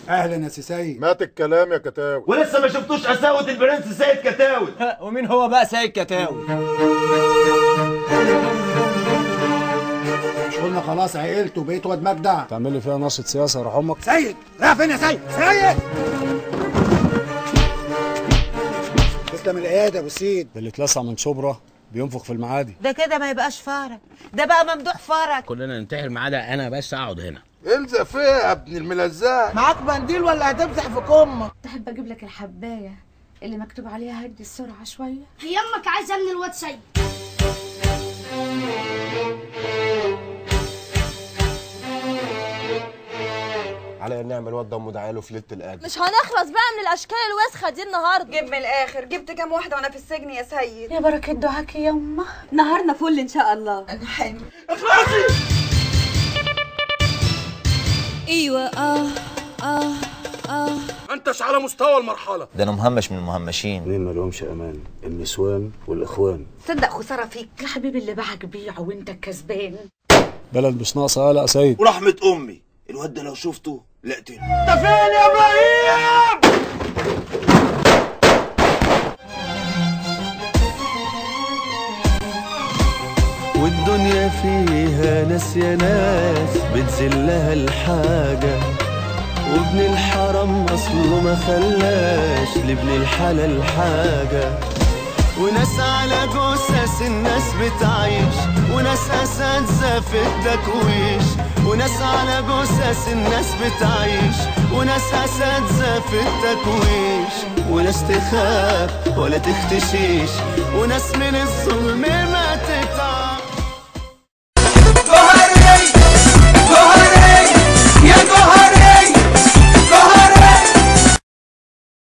اهلا يا سي سيد مات الكلام يا كتاوي ولسه ما شفتوش قساوة البرنس سيد كتاوي ومين هو بقى سيد كتاوي مش قلنا خلاص عقلت وبقيت واد مجدع تعمل لي فيها نشرة سياسة يروح امك سيد رايح فين يا سيد سيد تسلم الاياد يا ابو سيد ده اللي اتلسع من شبرا بينفخ في المعادي ده كده ما يبقاش فرج ده بقى ممدوح فرج كلنا ننتحر ما عدا انا بس اقعد هنا الزق فيها يا ابن الملزق معاك منديل ولا هتمسح في كمك تحب اجيب لك الحبايه اللي مكتوب عليها هدي السرعه شويه هي امك عايزه من الواد سيد على النعمة الواد ده مدعاله في ليلة القدر مش هنخلص بقى من الاشكال الوسخه دي النهارده جيب من الاخر جبت كام واحده وانا في السجن يا سيد يا بركه دعاك يا امه نهارنا فل ان شاء الله انا حامل ايوه اه اه اه انتش على مستوى المرحله ده انا مهمش من المهمشين اتنين ما لهمش امان النسوان والاخوان تصدق خساره فيك يا حبيبي اللي باعك بيعه وانت الكسبان بلد مش ناقصة قلق يا سيد ورحمة أمي الواد ده لو شفته لا اقتله انت فين يا ابراهيم والدنيا فيها ناس يا ناس بتذلها الحاجة وابن الحرام أصله ما خلاش لابن الحلال حاجة وناس على جثث الناس بتعيش وناس أساتذة في التكويش وناس على جثث الناس بتعيش وناس أساتذة في التكويش وناس تخاف ولا تختشيش وناس من الظلم ما تتعب